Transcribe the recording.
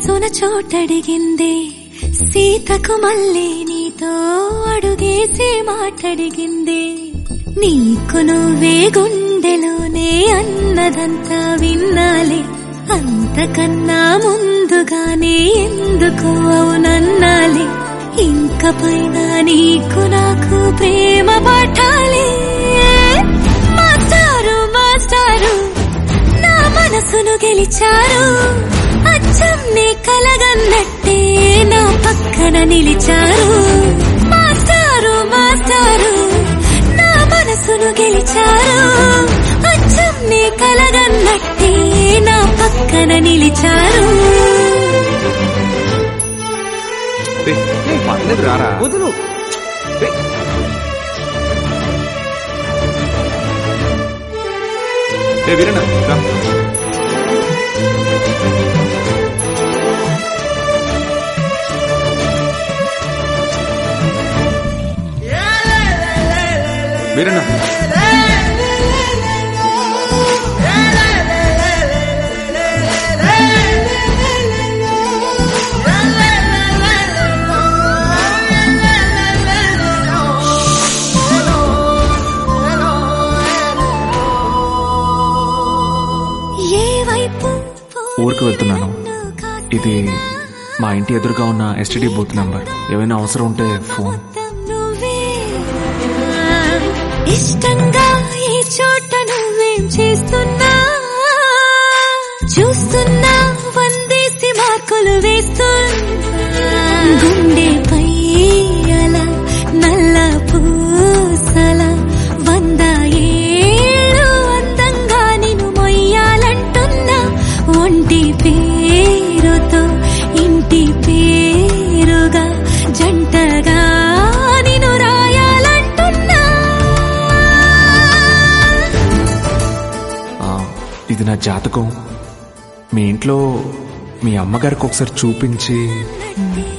మనసున చోటడిగింది సీతకు మళ్ళీ నీతో అడుగేసి మాటడిగింది నీకు నువ్వే గుండెలోనే అన్నదంతా విన్నాలే అంతకన్నా ముందుగానే ఎందుకు అవునన్నాలే ఇంక పైన నీకు నాకు ప్రేమ పాఠాలే మాస్టారు మాస్టారు నా మనసును గెలిచారు అచ్చం నీ కలగన్నట్టే నా పక్కన నిలిచారు మాస్టారు మాస్టారు నా మనసును గెలిచారు అచ్చం నీ కలగన్నట్టే నా పక్కన నిలిచారు ఏయ్, పర్లేదు రారా వదులు ఏయ్. ఏ వీరన్న రా వీరన్న ఏ వైపు ఊరికి వెళ్తున్నాను ఇది మా ఇంటి ఎదురుగా ఉన్న ఎస్టీడీ బూత్ నంబర్ ఏమైనా అవసరం ఉంటే ఫోన్ నువ్వే ఇష్టంగా ఈ చోట నువ్వేం చేస్తున్నా చూస్తున్నా వందేసి మార్కులు వేస్తున్నా గుండెపై అలా నల్ల పూసల వంద ఏళ్ళు అందంగా నిన్ను మొయ్యాలంటున్నా ఒంటి పేరుతో ఇంటి పేరుగా జంటగా నిన్ను రాయాలంటున్నా ఆ, ఇది నా జాతకం మీ ఇంట్లో మీ అమ్మగారికి ఒకసారి చూపించి నన్నే